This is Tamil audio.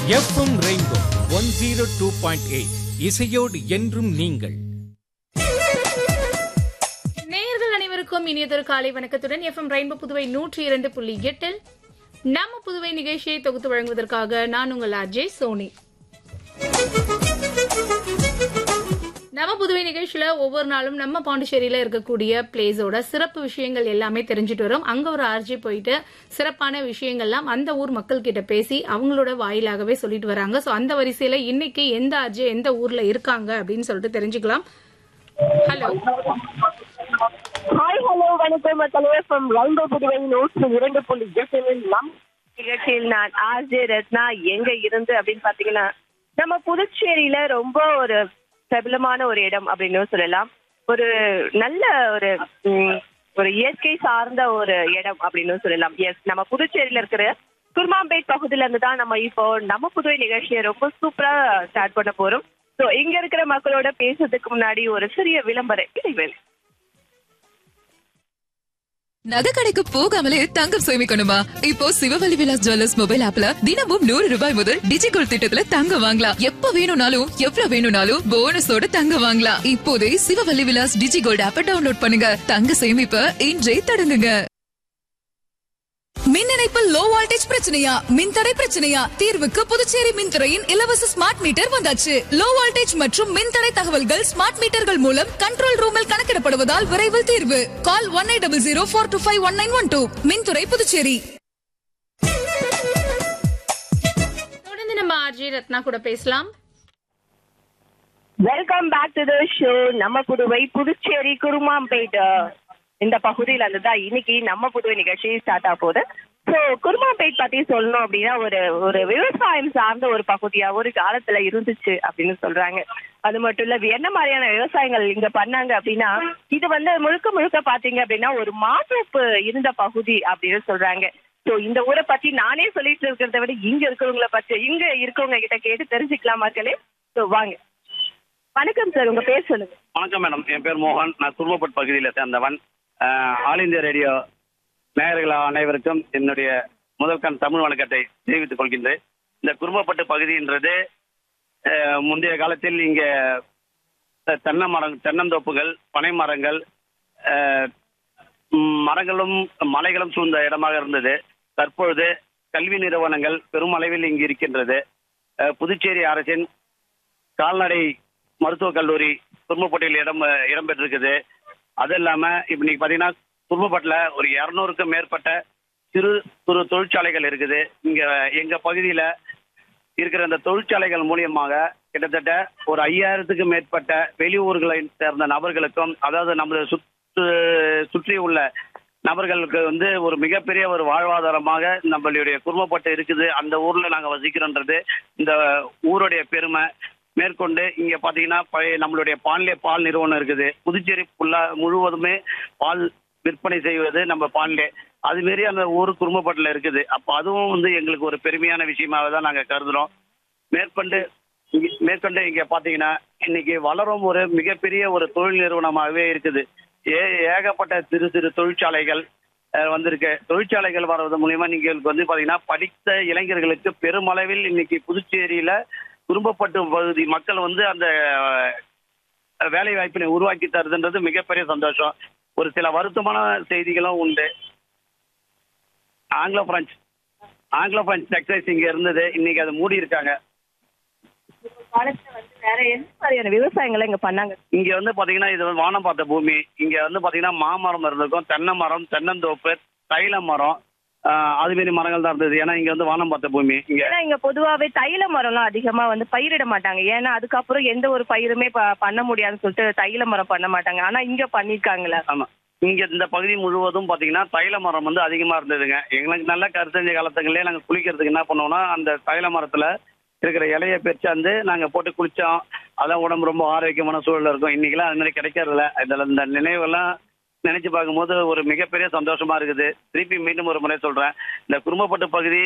FM rainbow one zero two point eight இசையோடு என்றும் நீங்கள் நேயர்கள் அனைவருக்கும் இனியதொரு காலை வணக்கத்துடன் எஃப்எம் ரெயின்போ புதுவை நூற்றி இரண்டு புள்ளி எட்டில் நம்ம புதுவை நிகழ்ச்சியை தொகுத்து வழங்குவதற்காக நான் உங்கள் அஜய் சோனி நம்ம புதுவை நிகழ்ச்சியில ஒவ்வொரு நாளும் நம்ம பாண்டிச்சேரியில இருக்கக்கூடிய பிளேஸோட சிறப்பு விஷயங்கள் எல்லாமே தெரிஞ்சுட்டு வரும் அங்க ஒரு ஆர்ஜி போயிட்டு சிறப்பான விஷயங்கள்லாம் அந்த ஊர் மக்கள் கிட்ட பேசி அவங்களோட வாயிலாகவே சொல்லிட்டு வராங்க சோ அந்த வரிசையில இன்னைக்கு எந்த ஆர்ஜி எந்த ஊர்ல இருக்காங்க அப்படின்னு சொல்லிட்டு தெரிஞ்சுக்கலாம் ஹலோ ஹாய் ஹலோ வணக்கம் மக்களே ஃப்ரம் ரெயின்போ புதுவை நூற்று இரண்டு புள்ளி எட்டில் நம் நிகழ்ச்சியில் நான் ஆர்ஜே ரத்னா எங்க இருந்து அப்படின்னு பாத்தீங்கன்னா நம்ம புதுச்சேரியில ரொம்ப ஒரு பிரபலமான ஒரு இடம் அப்படின்னு சொல்லலாம் ஒரு நல்ல ஒரு ம், ஒரு இயற்கை சார்ந்த ஒரு இடம் அப்படின்னு சொல்லலாம் எஸ் நம்ம புதுச்சேரியில இருக்கிற குருமாம்பேட் பகுதியில இருந்து தான் நம்ம இப்போ நம்ம புதுவை நிகழ்ச்சியை ரொம்ப சூப்பரா ஸ்டார்ட் பண்ண போறோம் ஸோ இங்க இருக்கிற மக்களோட பேசுறதுக்கு முன்னாடி ஒரு சிறிய விளம்பர இடைவேளை நகை கடைக்கு போகாமலே தங்கம் சேமிக்கணுமா இப்போ சிவவழி விலாஸ் ஜுவல்லர்ஸ் மொபைல் ஆப்ல தினமும் நூறு ரூபாய் முதல் டிஜிகோல் திட்டத்துல தங்கம் வாங்கலாம் எப்ப வேணும்னாலும் எவ்வளவு வேணும்னாலும் போனஸோட தங்கம் வாங்கலாம் இப்போதே சிவவழி விலாஸ் டிஜிகோல்ட் ஆப்ப டவுன்லோட் பண்ணுங்க தங்க சேமிப்ப இன்றே தொடங்குங்க மின் இணைப்பில் லோ வோல்டேஜ் பிரச்சனையா மின்தடை பிரச்சனையா தீர்வுக்கு புதுச்சேரி மின்துறையின் இலவச ஸ்மார்ட் மீட்டர் வந்தாச்சு லோ வோல்டேஜ் மற்றும் மின்தடை தகவல்கள் ஸ்மார்ட் மீட்டர்கள் மூலம் கண்ட்ரோல் ரூமில் கணக்கிடப்படுவதால் விரைவில் தீர்வு call one eight double zero four two five one nine one two மின்துறை புதுச்சேரி தொடர்ந்து நம்ம ஆர்ஜி ரத்னா கூட பேசலாம் welcome back to the show நம்ம புதுவை புதுச்சேரி குருமாம்பேட் அஹ், இந்த பகுதியில இருந்து தான் இன்னைக்கு நம்ம புதுவை நிகழ்ச்சி ஸ்டார்ட் ஆக போகுது ஸோ குருமாம்பேட் பத்தி சொல்லணும் அப்படின்னா ஒரு ஒரு விவசாயம் சார்ந்த ஒரு பகுதியா ஒரு காலத்துல இருந்துச்சு அப்படின்னு சொல்றாங்க அது மட்டும் இல்ல என்ன மாதிரியான விவசாயங்கள் இங்க பண்ணாங்க அப்படின்னா இது வந்து முழுக்க முழுக்க பாத்தீங்க அப்படின்னா ஒரு மாதோப்பு இருந்த பகுதி அப்படின்னு சொல்றாங்க ஸோ இந்த ஊரை பத்தி நானே சொல்லிட்டு இருக்கிறத விட இங்க இருக்கிறவங்கள பத்தி இங்க இருக்கவங்க கிட்ட கேட்டு தெரிஞ்சுக்கலாம் மக்களே ஸோ வாங்க வணக்கம் சார் உங்க பேர் சொல்லுங்க வணக்கம் மேடம் என் பேர் மோகன் நான் குருமப்பட் பகுதியில் சேர்ந்தவன் அஹ், ஆல் இந்தியா ரேடியோ நேயர்கள் அனைவருக்கும் என்னுடைய முதல் கண் தமிழ் வணக்கத்தை தெரிவித்துக் கொள்கின்றேன் இந்த குருமப்பட்டு பகுதின்றது அஹ், முந்தைய காலத்தில் இங்கே அஹ், தென்னை மரம் தென்னந்தோப்புகள் பனை மரங்கள் அஹ், ம், மரங்களும் மலைகளும் சூழ்ந்த இடமாக இருந்தது தற்பொழுது கல்வி நிறுவனங்கள் பெருமளவில் இங்கு இருக்கின்றது அஹ், புதுச்சேரி அரசின் கால்நடை மருத்துவக் கல்லூரி குடும்பப்பட்டியில் இடம் இடம்பெற்றிருக்குது அது இல்லாம இப்ப நீங்க பாத்தீங்கன்னா குடும்பப்பட்டில் ஒரு இரநூறுக்கும் மேற்பட்ட சிறு குறு தொழிற்சாலைகள் இருக்குது இங்க எங்க பகுதியில இருக்கிற இந்த தொழிற்சாலைகள் மூலியமாக கிட்டத்தட்ட ஒரு ஐயாயிரத்துக்கு மேற்பட்ட வெளியூர்களை சேர்ந்த நபர்களுக்கும் அதாவது நமது சுற்று சுற்றி உள்ள நபர்களுக்கு வந்து ஒரு மிகப்பெரிய ஒரு வாழ்வாதாரமாக நம்மளுடைய குடும்பப்பட்டு இருக்குது அந்த ஊர்ல நாங்க வசிக்கிறோன்றது இந்த ஊருடைய பெருமை மேற்கொண்டு இங்க பாத்தீங்கன்னா பழைய நம்மளுடைய பான்லே பால் நிறுவனம் இருக்குது புதுச்சேரி ஃபுல்லா முழுவதுமே பால் விற்பனை செய்வது நம்ம பான்லே அது மாரி அந்த ஊர் குடும்பப்பட்டில் இருக்குது அப்போ அதுவும் வந்து எங்களுக்கு ஒரு பெருமையான விஷயமாக தான் நாங்க கருதுறோம் மேற்கொண்டு இங்க- மேற்கொண்டு இங்க பாத்தீங்கன்னா இன்னைக்கு வளரும் ஒரு மிகப்பெரிய ஒரு தொழில் நிறுவனமாகவே இருக்குது ஏ ஏகப்பட்ட சிறு சிறு தொழிற்சாலைகள் அஹ், வந்திருக்கு தொழிற்சாலைகள் வர்றது மூலியமா நீங்களுக்கு வந்து பாத்தீங்கன்னா படித்த இளைஞர்களுக்கு பெருமளவில் இன்னைக்கு புதுச்சேரியில குடும்பப்பட்டு பகுதி மக்கள் வந்து அந்த அஹ், வேலை வாய்ப்பினை உருவாக்கி தருதுன்றது மிகப்பெரிய சந்தோஷம் ஒரு சில வருத்தமான செய்திகளும் உண்டு Anglo French Anglo French textiles இங்க இருந்தது இன்னைக்கு அது மூடி இருக்காங்க காலத்துல வந்து வேற எந்த மாதிரியான விவசாயங்களை இங்க பண்ணாங்க இங்க வந்து பாத்தீங்கன்னா இது வந்து வானம் பார்த்த பூமி இங்க வந்து பாத்தீங்கன்னா மாமரம் இருந்திருக்கும் தென்னை மரம் தென்னந்தோப்பு தைல மரம் ஆஹ், அது மாரி மரங்கள் தான் இருந்தது ஏன்னா இங்க வந்து வானம் பார்த்த பூமி இங்க ஏன்னா இங்க பொதுவாவே தைல மரம்லாம் அதிகமா வந்து பயிரிட மாட்டாங்க ஏன்னா அதுக்கப்புறம் எந்த ஒரு பயிருமே ப- பண்ண முடியாதுன்னு சொல்லிட்டு தைல மரம் பண்ண மாட்டாங்க ஆனா இங்க பண்ணிருக்காங்களா ஆமா இங்க இந்த பகுதி முழுவதும் பாத்தீங்கன்னா தைல மரம் வந்து அதிகமா இருந்ததுங்க எங்களுக்கு நல்ல கருத்தஞ்ச காலத்துங்களே நாங்க குளிக்கிறதுக்கு என்ன பண்ணுவோம்னா அந்த தைல மரத்துல இருக்கிற இலைய பிரிச்சாந்து நாங்க போட்டு குளிச்சோம் அதான் உடம்பு ரொம்ப ஆரோக்கியமான சூழல்ல இருக்கும் இன்னைக்கெல்லாம் அது மாதிரி கிடைக்கிறதில்ல இதுல இந்த நினைவெல்லாம் நினைச்சு பார்க்கும்போது ஒரு மிகப்பெரிய சந்தோஷமா இருக்குது திருப்பி மீண்டும் ஒரு முறை சொல்றேன் இந்த குடும்பப்பட்டு பகுதி